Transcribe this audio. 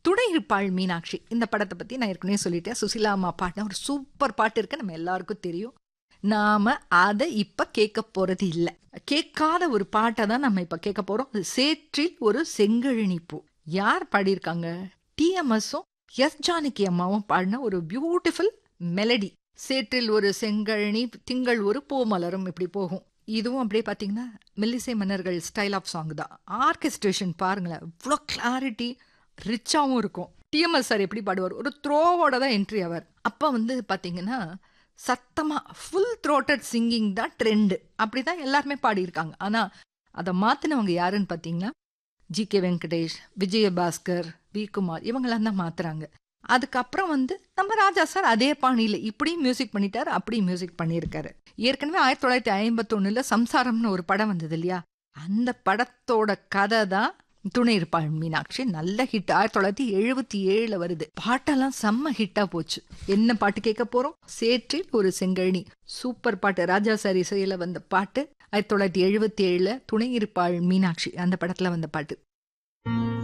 துணை இருப்பாள் மீனாட்சி இந்த படத்தை பத்தி நான் ஏற்கனவே சொல்லிட்டேன் சுசிலா அம்மா பாடின ஒரு சூப்பர் பாட்டு இருக்கு நம்ம எல்லாருக்கும் தெரியும் நாம அதை இப்ப கேட்க போறது இல்ல கேட்காத ஒரு பாட்டை தான் நம்ம இப்ப கேட்க போறோம் அது சேற்றில் ஒரு செங்கழினி பூ யார் பாடியிருக்காங்க டிஎம்எஸும் எஸ் ஜானகி அம்மாவும் பாடின ஒரு பியூட்டிஃபுல் மெலடி சேற்றில் ஒரு செங்கழனி திங்கள் ஒரு பூ மலரும் இப்படி போகும் இதுவும் அப்படியே பார்த்தீங்கன்னா மெல்லிசை மன்னர்கள் ஸ்டைல் ஆஃப் சாங் தான் ஆர்கெஸ்ட்ரேஷன் பாருங்களேன் இவ்வளோ கிளாரிட்டி ரிச்சாகவும் இருக்கும் டிஎம்எஸ் சார் எப்படி பாடுவார் ஒரு த்ரோவோட தான் என்ட்ரி ஆவார் அப்போ வந்து பார்த்தீங்கன்னா சத்தமாக ஃபுல் த்ரோட்டட் சிங்கிங் தான் ட்ரெண்டு அப்படி தான் எல்லாருமே பாடியிருக்காங்க ஆனால் அதை மாற்றினவங்க யாருன்னு பார்த்தீங்கன்னா G K Venkatesh Vijayabhaskar V Kumar இவங்கெல்லாம் தான் மாத்துறாங்க அதுக்கப்புறம் வந்து நம்ம ராஜா சார் அதே பாணியில் இப்படியும் மியூசிக் பண்ணிட்டாரு அப்படியும் மியூசிக் பண்ணியிருக்காரு ஏற்கனவே ஆயிரத்தி தொள்ளாயிரத்தி ஐம்பத்தொன்னுல சம்சாரம்னு ஒரு படம் வந்தது இல்லையா அந்த படத்தோட கதை தான் துணை இருப்பாள் மீனாட்சி நல்ல ஹிட் ஆயிரத்தி தொள்ளாயிரத்தி எழுபத்தி ஏழுல வருது பாட்டெல்லாம் செம்ம ஹிட்டா போச்சு என்ன பாட்டு கேட்க போறோம் சேற்றில் ஒரு செங்கழனி சூப்பர் பாட்டு ராஜா சார் இசையில வந்த பாட்டு ஆயிரத்தி தொள்ளாயிரத்தி எழுபத்தி ஏழுல துணை இருப்பாள் மீனாட்சி அந்த படத்துல வந்த பாட்டு